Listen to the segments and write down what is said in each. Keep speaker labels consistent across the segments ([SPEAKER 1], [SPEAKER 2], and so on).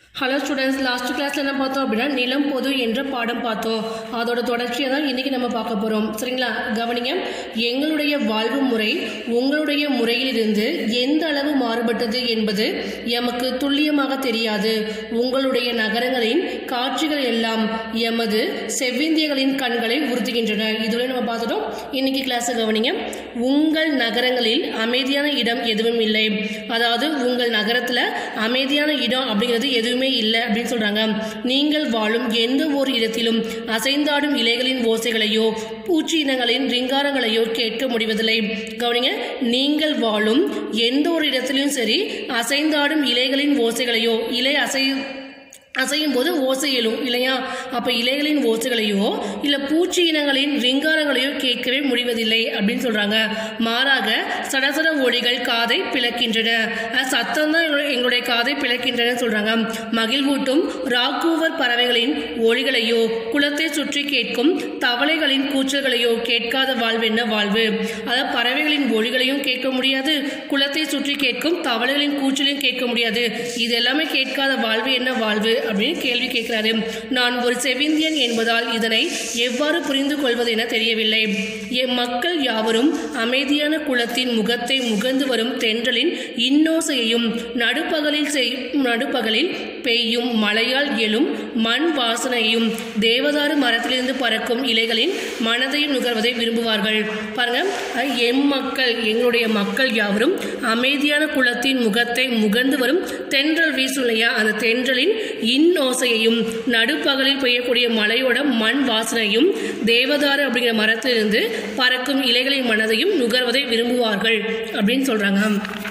[SPEAKER 1] hello students last கிளாஸில் என்ன பார்த்தோம் அப்படின்னா நிலம் பொது என்ற பாடம் பார்த்தோம் அதோட தொடர்ச்சியை தான் இன்றைக்கி நம்ம பார்க்க போகிறோம் சரிங்களா கவனிங்க எங்களுடைய வாழ்வு முறை உங்களுடைய முறையிலிருந்து எந்த அளவு மாறுபட்டது என்பது எமக்கு துல்லியமாக தெரியாது உங்களுடைய நகரங்களின் காட்சிகள் எல்லாம் எமது செவ்விந்தியர்களின் கண்களை உறுத்துகின்றன இதுவரை நம்ம பார்த்துட்டோம் இன்னைக்கு கிளாஸை கவனிங்க உங்கள் நகரங்களில் அமைதியான இடம் எதுவும் இல்லை அதாவது உங்கள் நகரத்தில் அமைதியான இடம் அப்படிங்கிறது எதுவுமே இல்லை அப்படின்னு சொல்றாங்க நீங்கள் வாழும் எந்த ஒரு இடத்திலும் அசைந்தாடும் இலைகளின் ஓசைகளையோ பூச்சி இனங்களின் ரிங்காரங்களையோ கேட்க முடிவதில்லை கவனிங்க நீங்கள் வாழும் எந்த ஒரு இடத்திலும் சரி அசைந்தாடும் இலைகளின் ஓசைகளையோ இலை அசை அசையும் போது ஓசை எழும் இல்லையா அப்போ இலைகளின் ஓசைகளையோ இல்லை பூச்சி இனங்களின் ரிங்காரங்களையோ கேட்கவே முடிவதில்லை அப்படின்னு சொல்கிறாங்க மாறாக சடசட ஒளிகள் காதை பிளக்கின்றன அது சத்தம் தான் எங்களுடைய எங்களுடைய காதை பிளக்கின்றன சொல்கிறாங்க மகிழ்வூட்டும் ராக்கூவர் பறவைகளின் ஒளிகளையோ குளத்தை சுற்றி கேட்கும் தவளைகளின் கூச்சல்களையோ கேட்காத வாழ்வென்ன வாழ்வு அதாவது பறவைகளின் ஒளிகளையும் கேட்க முடியாது குளத்தை சுற்றி கேட்கும் தவளைகளின் கூச்சலையும் கேட்க முடியாது இது எல்லாமே கேட்காத வாழ்வு என்ன வாழ்வு அப்படின்னு கேள்வி கேட்கிறாரு நான் ஒரு செவிந்தியன் என்பதால் இதனை எவ்வாறு புரிந்து கொள்வது என தெரியவில்லை எம் மக்கள் யாவரும் அமைதியான குளத்தின் முகத்தை முகந்து வரும் தென்றலின் இன்னோசையையும் நடுப்பகலில் செய் நடுப்பகலில் பெய்யும் மழையால் எழும் மண் வாசனையும் தேவதாரு மரத்திலிருந்து பறக்கும் இலைகளின் மனதையும் நுகர்வதை விரும்புவார்கள் பாருங்க அஹ் எம் மக்கள் எங்களுடைய மக்கள் யாவரும் அமைதியான குளத்தின் முகத்தை முகந்து வரும் தென்றல் வீசும் இல்லையா அந்த தென்றலின் இன்னோசையையும் நடுப்பகலில் பெய்யக்கூடிய மழையோட மண் வாசனையும் தேவதாரு அப்படிங்கிற மரத்திலிருந்து பறக்கும் இலைகளின் மனதையும் நுகர்வதை விரும்புவார்கள் அப்படின்னு சொல்றாங்க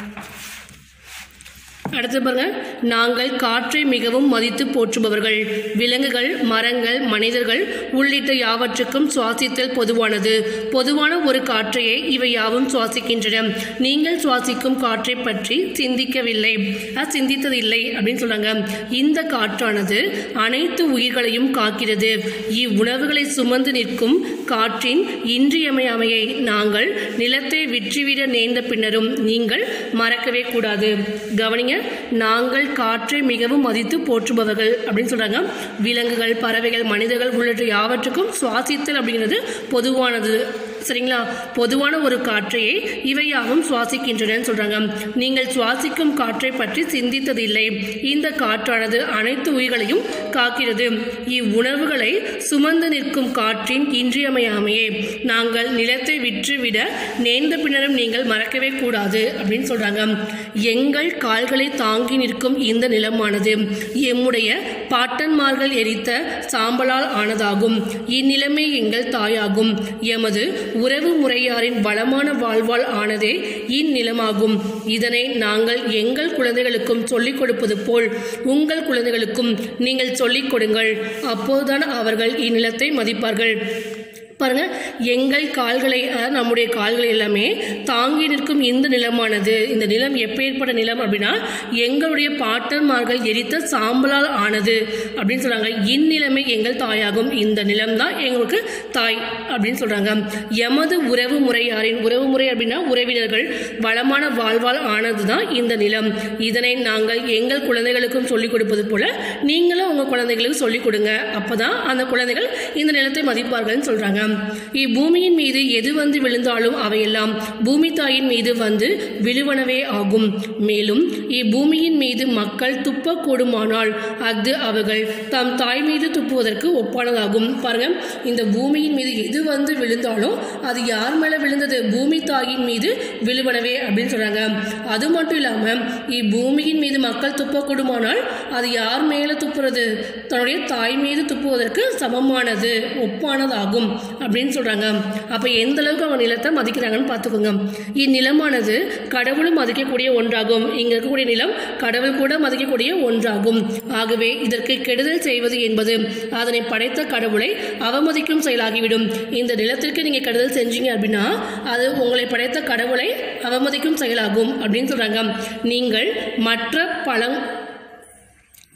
[SPEAKER 1] அடுத்து பாருங்க நாங்கள் காற்றை மிகவும் மதித்து போற்றுபவர்கள் விலங்குகள் மரங்கள் மனிதர்கள் உள்ளிட்ட யாவற்றுக்கும் சுவாசித்தல் பொதுவானது பொதுவான ஒரு காற்றையே இவை யாவும் சுவாசிக்கின்றன நீங்கள் சுவாசிக்கும் காற்றை பற்றி சிந்திக்கவில்லை அது சிந்தித்ததில்லை அப்படின்னு சொல்றாங்க இந்த காற்றானது அனைத்து உயிர்களையும் காக்கிறது இவ்வுணவுகளை சுமந்து நிற்கும் காற்றின் இன்றியமையாமையை நாங்கள் நிலத்தை விற்றுவிட நேர்ந்த பின்னரும் நீங்கள் மறக்கவே கூடாது கவனிங்க நாங்கள் காற்றை மிகவும் மதித்து போற்றுபவர்கள் அப்படின்னு சொல்றாங்க விலங்குகள் பறவைகள் மனிதர்கள் உள்ளிட்ட யாவற்றுக்கும் சுவாசித்தல் அப்படிங்கிறது பொதுவானது சரிங்களா பொதுவான ஒரு காற்றையே இவையாவும் சுவாசிக்கின்றன சொல்றாங்க நீங்கள் சுவாசிக்கும் காற்றை பற்றி சிந்தித்ததில்லை இந்த காற்றானது அனைத்து உயிர்களையும் காக்கிறது இவ்வுணர்வுகளை சுமந்து நிற்கும் காற்றின் இன்றியமையாமையே நாங்கள் நிலத்தை விற்றுவிட நேர்ந்த பின்னரும் நீங்கள் மறக்கவே கூடாது அப்படின்னு சொல்றாங்க எங்கள் கால்களை தாங்கி நிற்கும் இந்த நிலமானது எம்முடைய பாட்டன்மார்கள் எரித்த சாம்பலால் ஆனதாகும் இந்நிலமே எங்கள் தாயாகும் எமது உறவு முறையாரின் வளமான வாழ்வால் ஆனதே இந்நிலமாகும் இதனை நாங்கள் எங்கள் குழந்தைகளுக்கும் சொல்லிக் கொடுப்பது போல் உங்கள் குழந்தைகளுக்கும் நீங்கள் சொல்லிக் கொடுங்கள் அப்போதுதான் அவர்கள் இந்நிலத்தை மதிப்பார்கள் பாருங்க எங்கள் கால்களை அதாவது நம்முடைய கால்களை எல்லாமே தாங்கி நிற்கும் இந்த நிலமானது இந்த நிலம் எப்பேற்பட்ட நிலம் அப்படின்னா எங்களுடைய பாட்டன்மார்கள் எரித்த சாம்பலால் ஆனது அப்படின்னு சொல்றாங்க இந்நிலமே எங்கள் தாயாகும் இந்த நிலம் தான் எங்களுக்கு தாய் அப்படின்னு சொல்றாங்க எமது உறவு முறையாரின் உறவு முறை அப்படின்னா உறவினர்கள் வளமான வாழ்வால் ஆனது தான் இந்த நிலம் இதனை நாங்கள் எங்கள் குழந்தைகளுக்கும் சொல்லிக் கொடுப்பது போல நீங்களும் உங்க குழந்தைகளுக்கு சொல்லிக் கொடுங்க அப்பதான் அந்த குழந்தைகள் இந்த நிலத்தை மதிப்பார்கள்னு சொல்றாங்க இப்பூமியின் மீது எது வந்து விழுந்தாலும் அவையெல்லாம் பூமி தாயின் மீது வந்து விழுவனவே ஆகும் மேலும் இப்பூமியின் மீது மக்கள் துப்பக்கூடுமானால் அது அவர்கள் தம் தாய் மீது துப்புவதற்கு ஒப்பானதாகும் பாருங்க இந்த பூமியின் மீது எது வந்து விழுந்தாலும் அது யார் மேல விழுந்தது பூமி தாயின் மீது விழுவனவே அப்படின்னு சொல்றாங்க அது மட்டும் இல்லாம இப்பூமியின் மீது மக்கள் துப்பக்கூடுமானால் அது யார் மேல துப்புறது தன்னுடைய தாய் மீது துப்புவதற்கு சமமானது ஒப்பானதாகும் அப்படின்னு சொல்றாங்க அப்ப எந்த அளவுக்கு அவங்க நிலத்தை மதிக்கிறாங்கன்னு பார்த்துக்கோங்க இந்நிலமானது கடவுளும் மதிக்கக்கூடிய ஒன்றாகும் இங்க இருக்கக்கூடிய நிலம் கடவுள் கூட மதிக்கக்கூடிய ஒன்றாகும் ஆகவே இதற்கு கெடுதல் செய்வது என்பது அதனை படைத்த கடவுளை அவமதிக்கும் செயலாகிவிடும் இந்த நிலத்திற்கு நீங்க கெடுதல் செஞ்சீங்க அப்படின்னா அது உங்களை படைத்த கடவுளை அவமதிக்கும் செயலாகும் அப்படின்னு சொல்றாங்க நீங்கள் மற்ற பழங்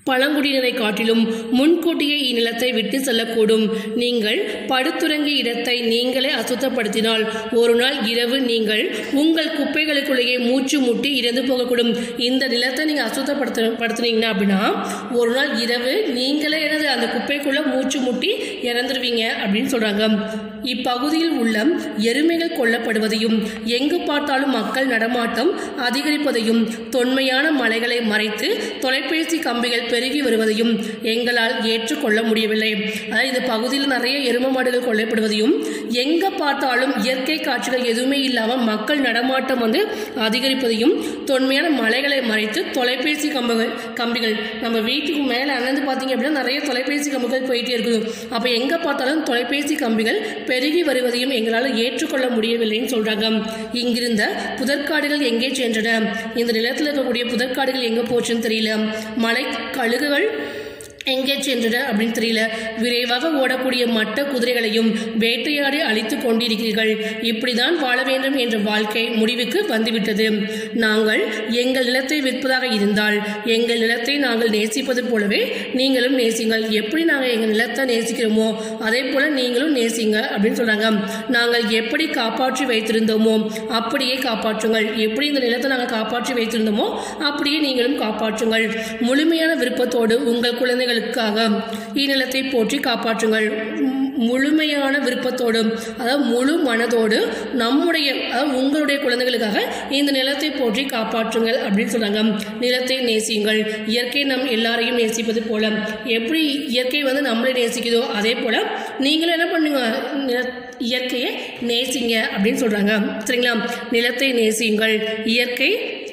[SPEAKER 1] பழங்குடியினரை காட்டிலும் முன்கூட்டியே இந்நிலத்தை விட்டு செல்லக்கூடும் நீங்கள் படுத்துறங்கிய இடத்தை நீங்களே அசுத்தப்படுத்தினால் ஒரு நாள் இரவு நீங்கள் உங்கள் குப்பைகளுக்குள்ளேயே மூச்சு முட்டி இறந்து போகக்கூடும் இந்த நிலத்தை நீங்கள் அசுத்தப்படுத்த படுத்துனீங்கன்னா அப்படின்னா ஒரு நாள் இரவு நீங்களே எனது அந்த குப்பைக்குள்ள மூச்சு முட்டி இறந்துருவீங்க அப்படின்னு சொல்றாங்க இப்பகுதியில் உள்ள எருமைகள் கொல்லப்படுவதையும் எங்கு பார்த்தாலும் மக்கள் நடமாட்டம் அதிகரிப்பதையும் தொன்மையான மலைகளை மறைத்து தொலைபேசி கம்பிகள் பெருகி வருவதையும் எங்களால் ஏற்றுக்கொள்ள முடியவில்லை அதாவது இந்த பகுதியில் நிறைய எரும மாடுகள் கொல்லப்படுவதையும் எங்க பார்த்தாலும் இயற்கை காட்சிகள் எதுவுமே இல்லாமல் மக்கள் நடமாட்டம் வந்து அதிகரிப்பதையும் தொன்மையான மலைகளை மறைத்து தொலைபேசி கம்புகள் கம்பிகள் நம்ம வீட்டுக்கு மேலே அண்ணந்து பார்த்தீங்க அப்படின்னா நிறைய தொலைபேசி கம்பிகள் போயிட்டே இருக்குது அப்போ எங்கே பார்த்தாலும் தொலைபேசி கம்பிகள் பெருகி வருவதையும் எங்களால் ஏற்றுக்கொள்ள முடியவில்லைன்னு சொல்கிறாங்க இங்கிருந்த புதற்காடுகள் எங்கே சென்றன இந்த நிலத்தில் இருக்கக்கூடிய புதற்காடுகள் எங்கே போச்சுன்னு தெரியல மலை கழுகுகள் எங்கே சென்றன அப்படின்னு தெரியல விரைவாக ஓடக்கூடிய மட்ட குதிரைகளையும் வேட்டையாடி அழித்து கொண்டிருக்கிறீர்கள் இப்படிதான் வாழ வேண்டும் என்ற வாழ்க்கை முடிவுக்கு வந்துவிட்டது நாங்கள் எங்கள் நிலத்தை விற்பதாக இருந்தால் எங்கள் நிலத்தை நாங்கள் நேசிப்பது போலவே நீங்களும் நேசிங்கள் எப்படி நாங்கள் எங்கள் நிலத்தை நேசிக்கிறோமோ அதே போல நீங்களும் நேசிங்க அப்படின்னு சொல்றாங்க நாங்கள் எப்படி காப்பாற்றி வைத்திருந்தோமோ அப்படியே காப்பாற்றுங்கள் எப்படி இந்த நிலத்தை நாங்கள் காப்பாற்றி வைத்திருந்தோமோ அப்படியே நீங்களும் காப்பாற்றுங்கள் முழுமையான விருப்பத்தோடு உங்கள் குழந்தைகளுக்காக இந்நிலத்தை போற்றி காப்பாற்றுங்கள் மு- முழுமையான விருப்பத்தோடு அதாவது முழு மனதோடு நம்முடைய அதாவது உங்களுடைய குழந்தைகளுக்காக இந்த நிலத்தை போற்றி காப்பாற்றுங்கள் அப்படின்னு சொல்றாங்க நிலத்தை நேசியுங்கள் இயற்கை நம் எல்லாரையும் நேசிப்பது போல எப்படி இயற்கை வந்து நம்மளை நேசிக்குதோ அதே போல நீங்களும் என்ன பண்ணுங்க நில- இயற்கையை நேசிங்க அப்படின்னு சொல்றாங்க சரிங்களா நிலத்தை நேசியுங்கள் இயற்கை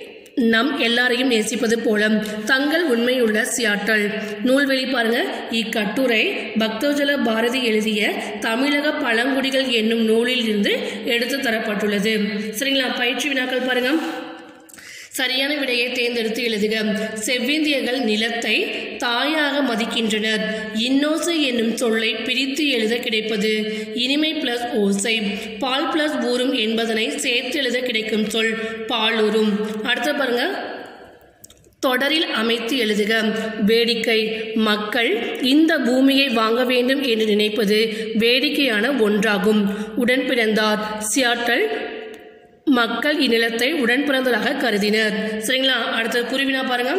[SPEAKER 1] நம் எல்லாரையும் நேசிப்பது போல தங்கள் உண்மையுள்ள சியாட்டல் நூல்வெளி பாருங்க இக்கட்டுரை பக்தோஜல பாரதி எழுதிய தமிழக பழங்குடிகள் என்னும் நூலில் இருந்து எடுத்து தரப்பட்டுள்ளது சரிங்களா பயிற்சி வினாக்கள் பாருங்க சரியான விடையை தேர்ந்தெடுத்து எழுதுக செவ்விந்தியர்கள் நிலத்தை தாயாக மதிக்கின்றனர் இன்னோசை என்னும் சொல்லை பிரித்து எழுத கிடைப்பது இனிமை பிளஸ் ஓசை பால் பிளஸ் ஊரும் என்பதனை சேர்த்து எழுத கிடைக்கும் சொல் பாலுரும் அடுத்த பாருங்க தொடரில் அமைத்து எழுதுக வேடிக்கை மக்கள் இந்த பூமியை வாங்க வேண்டும் என்று நினைப்பது வேடிக்கையான ஒன்றாகும் உடன் பிறந்தார் சியாட்டல் மக்கள் இந்நிலத்தை உடன் பிறந்ததாக கருதினர் சரிங்களா அடுத்த குருவினா பாருங்க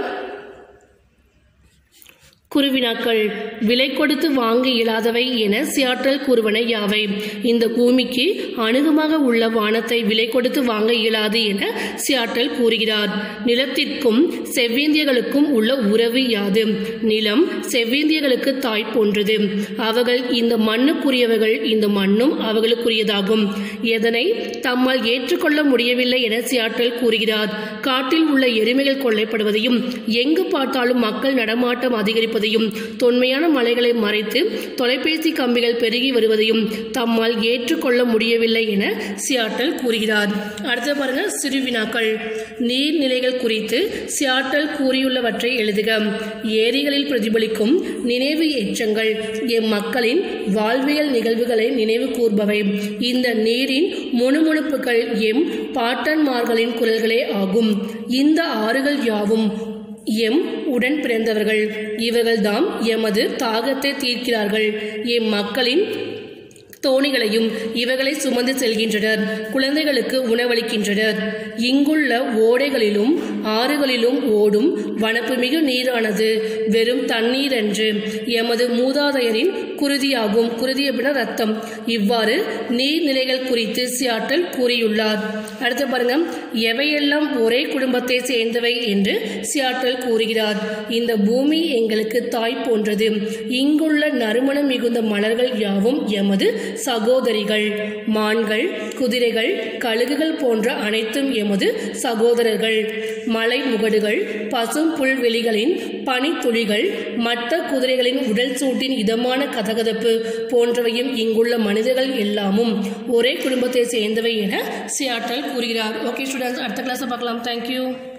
[SPEAKER 1] குருவினாக்கள் விலை கொடுத்து வாங்க இயலாதவை என சியாட்டல் கூறுவன யாவை இந்த பூமிக்கு அணுகமாக உள்ள வானத்தை விலை கொடுத்து வாங்க இயலாது என சியாட்டல் கூறுகிறார் நிலத்திற்கும் செவ்வேந்தியர்களுக்கும் உள்ள உறவு யாது நிலம் செவ்வேந்தியர்களுக்கு தாய் போன்றது அவர்கள் இந்த மண்ணுக்குரியவர்கள் இந்த மண்ணும் அவர்களுக்குரியதாகும் எதனை தம்மால் ஏற்றுக்கொள்ள முடியவில்லை என சியாட்டல் கூறுகிறார் காட்டில் உள்ள எருமைகள் கொள்ளைப்படுவதையும் எங்கு பார்த்தாலும் மக்கள் நடமாட்டம் அதிகரிப்பதையும் தொன்மையான மலைகளை மறைத்து தொலைபேசி கம்பிகள் பெருகி வருவதையும் தம்மால் ஏற்றுக்கொள்ள முடியவில்லை என சியாட்டல் கூறுகிறார் அடுத்து பாருங்க சிறுவினாக்கள் நீர்நிலைகள் குறித்து சியாட்டல் கூறியுள்ளவற்றை எழுதுக ஏரிகளில் பிரதிபலிக்கும் நினைவு எச்சங்கள் எம்மக்களின் வாழ்வியல் நிகழ்வுகளை நினைவு கூர்பவை இந்த நீரின் முணுமுணுப்புகள் எம் பாட்டன்மார்களின் குரல்களே ஆகும் இந்த ஆறுகள் யாவும் எம் உடன் பிறந்தவர்கள் இவர்கள்தாம் எமது தாகத்தை தீர்க்கிறார்கள் எம் மக்களின் தோணிகளையும் இவர்களை சுமந்து செல்கின்றனர் குழந்தைகளுக்கு உணவளிக்கின்றனர் இங்குள்ள ஓடைகளிலும் ஆறுகளிலும் ஓடும் வனப்புமிகு நீரானது வெறும் தண்ணீர் என்று எமது மூதாதையரின் குருதியாகும் குருதி அப்படின்னா ரத்தம் இவ்வாறு நீர்நிலைகள் குறித்து சியாட்டல் கூறியுள்ளார் அடுத்து பாருங்க எவையெல்லாம் ஒரே குடும்பத்தை சேர்ந்தவை என்று சியாட்டல் கூறுகிறார் இந்த பூமி எங்களுக்கு தாய் போன்றது இங்குள்ள நறுமணம் மிகுந்த மலர்கள் யாவும் எமது சகோதரிகள் மான்கள் குதிரைகள் கழுகுகள் போன்ற அனைத்தும் எமது சகோதரர்கள் மலை முகடுகள் பசும் புல்வெளிகளின் பனித்துளிகள் மட்ட குதிரைகளின் உடல் சூட்டின் இதமான கதகதப்பு போன்றவையும் இங்குள்ள மனிதர்கள் எல்லாமும் ஒரே குடும்பத்தை சேர்ந்தவை என சியாட்டல் கூறுகிறார் ஓகே ஸ்டூடெண்ட்ஸ் அடுத்த கிளாஸை பார்க்கலாம் தேங்க்யூ